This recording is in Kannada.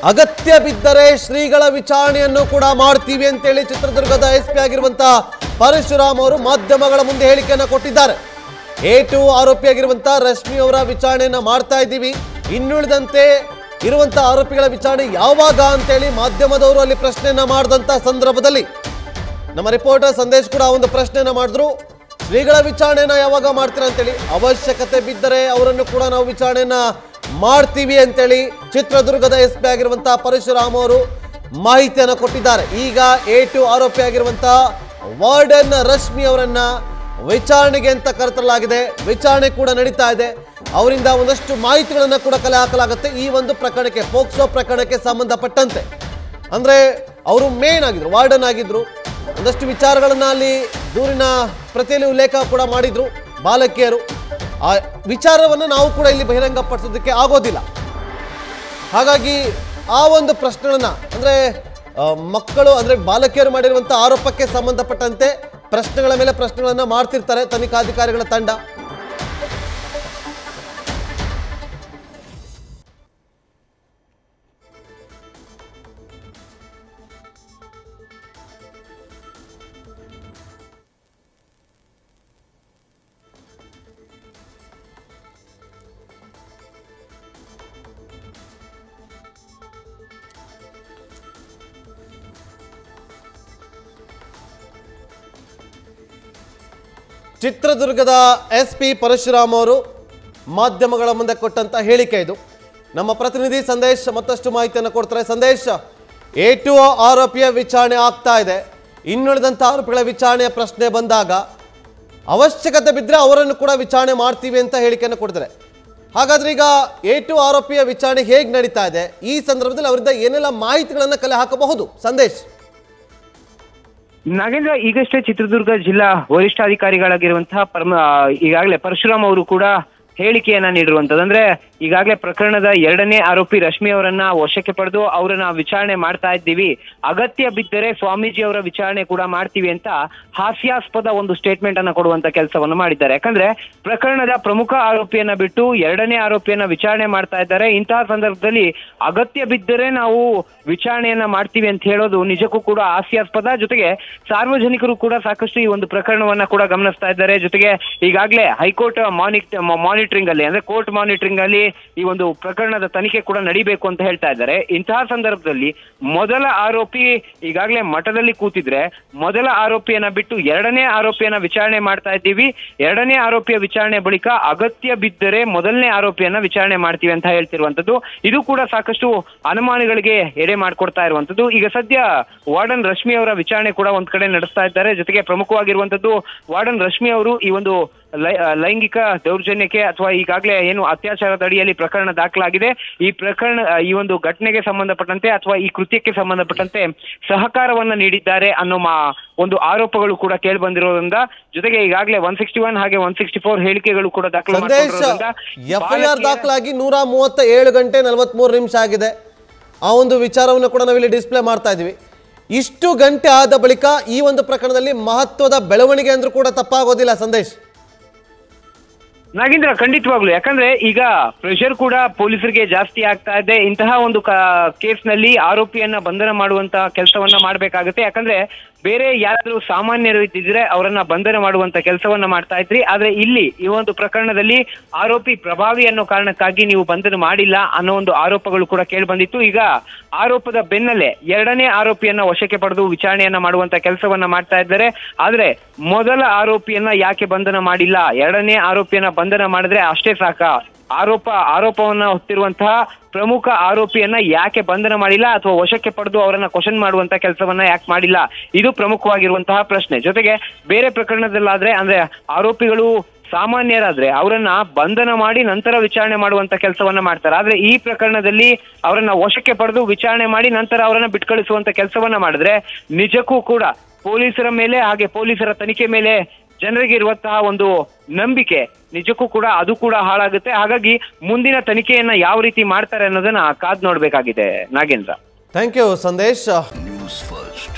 ಅಗತ್ಯ ಬಿದ್ದರೆ ಶ್ರೀಗಳ ವಿಚಾರಣೆಯನ್ನು ಕೂಡ ಮಾಡ್ತೀವಿ ಅಂತೇಳಿ ಚಿತ್ರದುರ್ಗದ ಎಸ್ ಪಿ ಆಗಿರುವಂತಹ ಪರಶುರಾಮ್ ಅವರು ಮಾಧ್ಯಮಗಳ ಮುಂದೆ ಹೇಳಿಕೆಯನ್ನು ಕೊಟ್ಟಿದ್ದಾರೆ ಎ ಟು ಆರೋಪಿಯಾಗಿರುವಂತಹ ರಶ್ಮಿ ಅವರ ವಿಚಾರಣೆಯನ್ನ ಮಾಡ್ತಾ ಇದ್ದೀವಿ ಇನ್ನುಳಿದಂತೆ ಇರುವಂತಹ ಆರೋಪಿಗಳ ವಿಚಾರಣೆ ಯಾವಾಗ ಅಂತೇಳಿ ಮಾಧ್ಯಮದವರು ಅಲ್ಲಿ ಪ್ರಶ್ನೆಯನ್ನ ಮಾಡಿದಂತ ಸಂದರ್ಭದಲ್ಲಿ ನಮ್ಮ ರಿಪೋರ್ಟರ್ ಸಂದೇಶ್ ಕೂಡ ಒಂದು ಪ್ರಶ್ನೆಯನ್ನ ಮಾಡಿದ್ರು ಶ್ರೀಗಳ ವಿಚಾರಣೆನ ಯಾವಾಗ ಮಾಡ್ತೀರಾ ಅಂತೇಳಿ ಅವಶ್ಯಕತೆ ಬಿದ್ದರೆ ಅವರನ್ನು ಕೂಡ ನಾವು ವಿಚಾರಣೆಯನ್ನ ಮಾಡ್ತೀವಿ ಅಂತೇಳಿ ಚಿತ್ರದುರ್ಗದ ಎಸ್ ಪಿ ಆಗಿರುವಂತಹ ಪರಶುರಾಮ್ ಅವರು ಮಾಹಿತಿಯನ್ನು ಕೊಟ್ಟಿದ್ದಾರೆ ಈಗ ಎ ಟು ಆರೋಪಿ ಆಗಿರುವಂತಹ ವಾರ್ಡನ್ ರಶ್ಮಿ ಅವರನ್ನ ವಿಚಾರಣೆಗೆ ಅಂತ ಕರೆತರಲಾಗಿದೆ ವಿಚಾರಣೆ ಕೂಡ ನಡೀತಾ ಇದೆ ಅವರಿಂದ ಒಂದಷ್ಟು ಮಾಹಿತಿಗಳನ್ನ ಕೂಡ ಕಲೆ ಹಾಕಲಾಗುತ್ತೆ ಈ ಒಂದು ಪ್ರಕರಣಕ್ಕೆ ಪೋಕ್ಸೋ ಪ್ರಕರಣಕ್ಕೆ ಸಂಬಂಧಪಟ್ಟಂತೆ ಅಂದ್ರೆ ಅವರು ಮೇನ್ ಆಗಿದ್ರು ವಾರ್ಡನ್ ಆಗಿದ್ರು ಒಂದಷ್ಟು ವಿಚಾರಗಳನ್ನ ಅಲ್ಲಿ ದೂರಿನ ಪ್ರತಿಯಲ್ಲಿ ಉಲ್ಲೇಖ ಕೂಡ ಮಾಡಿದ್ರು ಬಾಲಕಿಯರು ಆ ವಿಚಾರವನ್ನು ನಾವು ಕೂಡ ಇಲ್ಲಿ ಬಹಿರಂಗಪಡಿಸೋದಕ್ಕೆ ಆಗೋದಿಲ್ಲ ಹಾಗಾಗಿ ಆ ಒಂದು ಪ್ರಶ್ನೆಗಳನ್ನ ಅಂದ್ರೆ ಆ, ಮಕ್ಕಳು ಅಂದ್ರೆ ಬಾಲಕಿಯರು ಮಾಡಿರುವಂತ ಆರೋಪಕ್ಕೆ ಸಂಬಂಧಪಟ್ಟಂತೆ ಪ್ರಶ್ನೆಗಳ ಮೇಲೆ ಪ್ರಶ್ನೆಗಳನ್ನ ಮಾಡ್ತಿರ್ತಾರೆ ತನಿಖಾಧಿಕಾರಿಗಳ ತಂಡ ಚಿತ್ರದುರ್ಗದ ಎಸ್ ಪಿ ಪರಶುರಾಮ್ ಅವರು ಮಾಧ್ಯಮಗಳ ಮುಂದೆ ಕೊಟ್ಟಂತ ಹೇಳಿಕೆ ಇದು ನಮ್ಮ ಪ್ರತಿನಿಧಿ ಸಂದೇಶ್ ಮತ್ತಷ್ಟು ಮಾಹಿತಿಯನ್ನು ಕೊಡ್ತಾರೆ ಸಂದೇಶ್ ಎ ಟು ಆರೋಪಿಯ ವಿಚಾರಣೆ ಆಗ್ತಾ ಇದೆ ಇನ್ನುಳಿದಂಥ ಆರೋಪಿಗಳ ವಿಚಾರಣೆಯ ಪ್ರಶ್ನೆ ಬಂದಾಗ ಅವಶ್ಯಕತೆ ಬಿದ್ದರೆ ಅವರನ್ನು ಕೂಡ ವಿಚಾರಣೆ ಮಾಡ್ತೀವಿ ಅಂತ ಹೇಳಿಕೆಯನ್ನು ಕೊಡ್ತಾರೆ ಹಾಗಾದ್ರೆ ಈಗ ಎ ಟು ಆರೋಪಿಯ ವಿಚಾರಣೆ ಹೇಗೆ ನಡೀತಾ ಇದೆ ಈ ಸಂದರ್ಭದಲ್ಲಿ ಅವರಿಂದ ಏನೆಲ್ಲ ಮಾಹಿತಿಗಳನ್ನು ಕಲೆ ಹಾಕಬಹುದು ಸಂದೇಶ್ ನಾಗೇಂದ್ರ ಈಗಷ್ಟೇ ಚಿತ್ರದುರ್ಗ ಜಿಲ್ಲಾ ವರಿಷ್ಠಾಧಿಕಾರಿಗಳಾಗಿರುವಂತಹ ಪರಮ ಈಗಾಗಲೇ ಪರಶುರಾಮ್ ಅವರು ಕೂಡ ಹೇಳಿಕೆಯನ್ನ ನೀಡಿರುವಂತದ್ದು ಅಂದ್ರೆ ಈಗಾಗಲೇ ಪ್ರಕರಣದ ಎರಡನೇ ಆರೋಪಿ ರಶ್ಮಿ ಅವರನ್ನ ವಶಕ್ಕೆ ಪಡೆದು ಅವರನ್ನ ವಿಚಾರಣೆ ಮಾಡ್ತಾ ಇದ್ದೀವಿ ಅಗತ್ಯ ಬಿದ್ದರೆ ಸ್ವಾಮೀಜಿ ಅವರ ವಿಚಾರಣೆ ಕೂಡ ಮಾಡ್ತೀವಿ ಅಂತ ಹಾಸ್ಯಾಸ್ಪದ ಒಂದು ಸ್ಟೇಟ್ಮೆಂಟ್ ಅನ್ನ ಕೊಡುವಂತ ಕೆಲಸವನ್ನು ಮಾಡಿದ್ದಾರೆ ಯಾಕಂದ್ರೆ ಪ್ರಕರಣದ ಪ್ರಮುಖ ಆರೋಪಿಯನ್ನ ಬಿಟ್ಟು ಎರಡನೇ ಆರೋಪಿಯನ್ನ ವಿಚಾರಣೆ ಮಾಡ್ತಾ ಇದ್ದಾರೆ ಇಂತಹ ಸಂದರ್ಭದಲ್ಲಿ ಅಗತ್ಯ ಬಿದ್ದರೆ ನಾವು ವಿಚಾರಣೆಯನ್ನ ಮಾಡ್ತೀವಿ ಅಂತ ಹೇಳೋದು ನಿಜಕ್ಕೂ ಕೂಡ ಹಾಸ್ಯಾಸ್ಪದ ಜೊತೆಗೆ ಸಾರ್ವಜನಿಕರು ಕೂಡ ಸಾಕಷ್ಟು ಈ ಒಂದು ಪ್ರಕರಣವನ್ನ ಕೂಡ ಗಮನಿಸ್ತಾ ಇದ್ದಾರೆ ಜೊತೆಗೆ ಈಗಾಗಲೇ ಹೈಕೋರ್ಟ್ ಮಾನಿಟ್ ಮಾನಿಟರಿಂಗ್ ಅಲ್ಲಿ ಅಂದ್ರೆ ಕೋರ್ಟ್ ಮಾನಿಟರಿಂಗ್ ಅಲ್ಲಿ ಈ ಒಂದು ಪ್ರಕರಣದ ತನಿಖೆ ಕೂಡ ನಡಿಬೇಕು ಅಂತ ಹೇಳ್ತಾ ಇದ್ದಾರೆ ಇಂತಹ ಸಂದರ್ಭದಲ್ಲಿ ಮೊದಲ ಆರೋಪಿ ಈಗಾಗಲೇ ಮಠದಲ್ಲಿ ಕೂತಿದ್ರೆ ಮೊದಲ ಆರೋಪಿಯನ್ನ ಬಿಟ್ಟು ಎರಡನೇ ಆರೋಪಿಯನ್ನ ವಿಚಾರಣೆ ಮಾಡ್ತಾ ಇದ್ದೀವಿ ಎರಡನೇ ಆರೋಪಿಯ ವಿಚಾರಣೆ ಬಳಿಕ ಅಗತ್ಯ ಬಿದ್ದರೆ ಮೊದಲನೇ ಆರೋಪಿಯನ್ನ ವಿಚಾರಣೆ ಮಾಡ್ತೀವಿ ಅಂತ ಹೇಳ್ತಿರುವಂತದ್ದು ಇದು ಕೂಡ ಸಾಕಷ್ಟು ಅನುಮಾನಗಳಿಗೆ ಎಡೆ ಮಾಡ್ಕೊಡ್ತಾ ಇರುವಂತದ್ದು ಈಗ ಸದ್ಯ ವಾರ್ಡನ್ ರಶ್ಮಿ ಅವರ ವಿಚಾರಣೆ ಕೂಡ ಒಂದ್ ಕಡೆ ನಡೆಸ್ತಾ ಇದ್ದಾರೆ ಜೊತೆಗೆ ಪ್ರಮುಖವಾಗಿರುವಂತದ್ದು ವಾರ್ಡನ್ ರಶ್ಮಿ ಅವರು ಈ ಒಂದು ಲೈ- ಆ, ಲೈಂಗಿಕ ದೌರ್ಜನ್ಯಕ್ಕೆ ಅಥವಾ ಈಗಾಗಲೇ ಏನು ಅತ್ಯಾಚಾರದ ಅಡಿಯಲ್ಲಿ ಪ್ರಕರಣ ದಾಖಲಾಗಿದೆ ಈ ಪ್ರಕರಣ ಆ, ಈ ಒಂದು ಘಟನೆಗೆ ಸಂಬಂಧಪಟ್ಟಂತೆ ಅಥವಾ ಈ ಕೃತ್ಯಕ್ಕೆ ಸಂಬಂಧಪಟ್ಟಂತೆ ಸಹಕಾರವನ್ನ ನೀಡಿದ್ದಾರೆ ಅನ್ನೋ ಮಾ ಒಂದು ಆರೋಪಗಳು ಕೂಡ ಕೇಳಿ ಬಂದಿರೋದ್ರಿಂದ ಜೊತೆಗೆ ಈಗಾಗಲೇ ಒನ್ ಸಿಕ್ಸ್ಟಿ ಒನ್ ಹಾಗೆ ಒನ್ ಸಿಕ್ಸ್ಟಿ ಫೋರ್ ಹೇಳಿಕೆಗಳು ಕೂಡ ದಾಖಲು ಸಂದೇಶ್ ಮಾಡ್ಕೊಂಡಿರೋದ್ರಿಂದ ಎಫ್ಐಆರ್ ಬಾಲಕಿಯರ- ದಾಖಲಾಗಿ ನೂರ ಮೂವತ್ತ ಏಳು ಗಂಟೆ ನಲವತ್ಮೂರು ನಿಮಿಷ ಆಗಿದೆ ಆ ಒಂದು ವಿಚಾರವನ್ನು ಕೂಡ ನಾವಿಲ್ಲಿ ಡಿಸ್ಪ್ಲೇ ಮಾಡ್ತಾ ಇದ್ದೀವಿ ಇಷ್ಟು ಗಂಟೆ ಆದ ಬಳಿಕ ಈ ಒಂದು ಪ್ರಕರಣದಲ್ಲಿ ಮಹತ್ವದ ಬೆಳವಣಿಗೆ ಅಂದ್ರೂ ಕೂಡ ತಪ್ಪಾಗೋದಿಲ್ಲ ಸಂದೇಶ್ ನಾಗೇಂದ್ರ ಖಂಡಿತವಾಗ್ಲು ಯಾಕಂದ್ರೆ ಈಗ ಪ್ರೆಷರ್ ಕೂಡ ಪೊಲೀಸರಿಗೆ ಜಾಸ್ತಿ ಆಗ್ತಾ ಇದೆ ಇಂತಹ ಒಂದು ಕೇಸ್ನಲ್ಲಿ ಆರೋಪಿಯನ್ನ ಬಂಧನ ಮಾಡುವಂತಹ ಕೆಲಸವನ್ನ ಮಾಡಬೇಕಾಗುತ್ತೆ ಯಾಕಂದ್ರೆ ಬೇರೆ ಯಾರಾದ್ರೂ ಸಾಮಾನ್ಯರು ಇದ್ದಿದ್ರೆ ಅವರನ್ನ ಬಂಧನ ಮಾಡುವಂತ ಕೆಲಸವನ್ನ ಮಾಡ್ತಾ ಇದ್ರಿ ಆದ್ರೆ ಇಲ್ಲಿ ಈ ಒಂದು ಪ್ರಕರಣದಲ್ಲಿ ಆರೋಪಿ ಪ್ರಭಾವಿ ಅನ್ನೋ ಕಾರಣಕ್ಕಾಗಿ ನೀವು ಬಂಧನ ಮಾಡಿಲ್ಲ ಅನ್ನೋ ಒಂದು ಆರೋಪಗಳು ಕೂಡ ಕೇಳಿ ಬಂದಿತ್ತು ಈಗ ಆರೋಪದ ಬೆನ್ನಲ್ಲೇ ಎರಡನೇ ಆರೋಪಿಯನ್ನ ವಶಕ್ಕೆ ಪಡೆದು ವಿಚಾರಣೆಯನ್ನ ಮಾಡುವಂತ ಕೆಲಸವನ್ನ ಮಾಡ್ತಾ ಇದ್ದಾರೆ ಆದ್ರೆ ಮೊದಲ ಆರೋಪಿಯನ್ನ ಯಾಕೆ ಬಂಧನ ಮಾಡಿಲ್ಲ ಎರಡನೇ ಆರೋಪಿಯನ್ನ ಬಂಧನ ಮಾಡಿದ್ರೆ ಅಷ್ಟೇ ಸಾಕ ಆರೋಪ ಆರೋಪವನ್ನ ಹೊತ್ತಿರುವಂತಹ ಪ್ರಮುಖ ಆರೋಪಿಯನ್ನ ಯಾಕೆ ಬಂಧನ ಮಾಡಿಲ್ಲ ಅಥವಾ ವಶಕ್ಕೆ ಪಡೆದು ಅವರನ್ನ ಕ್ವಶನ್ ಮಾಡುವಂತ ಕೆಲಸವನ್ನ ಯಾಕೆ ಮಾಡಿಲ್ಲ ಇದು ಪ್ರಮುಖವಾಗಿರುವಂತಹ ಪ್ರಶ್ನೆ ಜೊತೆಗೆ ಬೇರೆ ಪ್ರಕರಣದಲ್ಲಾದ್ರೆ ಅಂದ್ರೆ ಆರೋಪಿಗಳು ಸಾಮಾನ್ಯರಾದ್ರೆ ಅವರನ್ನ ಬಂಧನ ಮಾಡಿ ನಂತರ ವಿಚಾರಣೆ ಮಾಡುವಂತ ಕೆಲಸವನ್ನ ಮಾಡ್ತಾರೆ ಆದ್ರೆ ಈ ಪ್ರಕರಣದಲ್ಲಿ ಅವರನ್ನ ವಶಕ್ಕೆ ಪಡೆದು ವಿಚಾರಣೆ ಮಾಡಿ ನಂತರ ಅವರನ್ನ ಬಿಟ್ಕಳಿಸುವಂತ ಕೆಲಸವನ್ನ ಮಾಡಿದ್ರೆ ನಿಜಕ್ಕೂ ಕೂಡ ಪೊಲೀಸರ ಮೇಲೆ ಹಾಗೆ ಪೊಲೀಸರ ತನಿಖೆ ಮೇಲೆ ಜನರಿಗೆ ಇರುವಂತಹ ಒಂದು ನಂಬಿಕೆ ನಿಜಕ್ಕೂ ಕೂಡ ಅದು ಕೂಡ ಹಾಳಾಗುತ್ತೆ ಹಾಗಾಗಿ ಮುಂದಿನ ತನಿಖೆಯನ್ನ ಯಾವ ರೀತಿ ಮಾಡ್ತಾರೆ ಅನ್ನೋದನ್ನ ಕಾದ್ ನೋಡ್ಬೇಕಾಗಿದೆ Nagendra thank you Sandesh News first